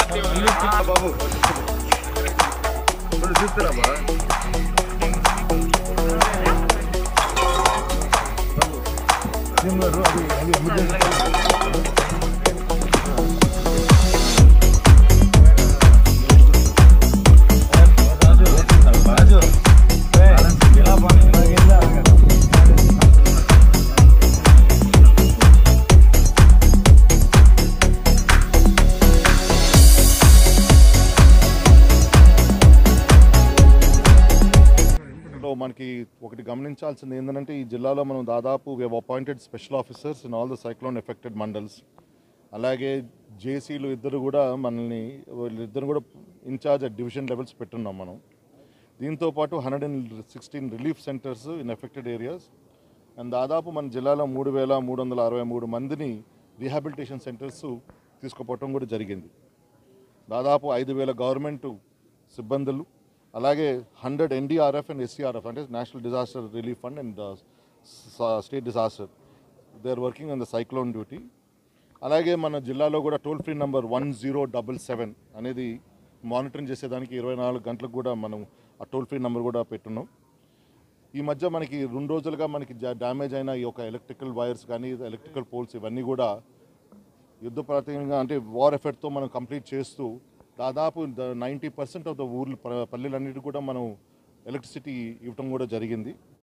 బాబు కొంచెం చూస్తారా బా అది అది ఎమర్జెన్సీ లో మనకి ఒకటి గమనించాల్సింది ఏంటంటే ఈ జిల్లాలో మనం దాదాపు we appointed special officers in all the cyclone affected mandals అలాగే జేసీలు ఇద్దరు కూడా మనల్ని వీళ్ళిద్దరు కూడా ఇన్ఛార్జ్ అట్ డివిజన్ లెవెల్స్ పెట్టున్నాం మనం దీంతో పాటు hundred and sixteen relief centres in affected areas and దాదాపు మన జిల్లాలో మూడు వేల మూడు వందల అరవై మూడు మందిని రీహాబిలిటేషన్ సెంటర్స్ తీసుకుపోవటం కూడా జరిగింది దాదాపు ఐదు వేల గవర్నమెంట్ సిబ్బందులు అలాగే హండ్రెడ్ ఎన్డీఆర్ఎఫ్ అండ్ ఎస్సీఆర్ఎఫ్ అంటే national disaster relief fund and state disaster they are working on the cyclone duty అలాగే మన జిల్లాలో కూడా toll free number one zero double seven అనేది మానిటరింగ్ చేసేదానికి ఇరవై నాలుగు గంటలకు కూడా మనం ఆ టోల్ ఫ్రీ నెంబర్ కూడా పెట్టున్నాం ఈ మధ్య మనకి రెండు రోజులుగా మనకి డ్యామేజ్ అయిన ఈ యొక్క ఎలక్ట్రికల్ వైర్స్ కానీ ఎలక్ట్రికల్ పోల్స్ ఇవన్నీ కూడా యుద్ధ ప్రాతినిగా అంటే వార్ ఎఫెక్ట్తో మనం కంప్లీట్ చేస్తూ దాదాపు నైంటీ పర్సెంట్ ఆఫ్ ద ఊర్లు ప- పల్లెలన్నిటి కూడా మనం ఎలక్ట్రిసిటీ ఇవ్వటం కూడా జరిగింది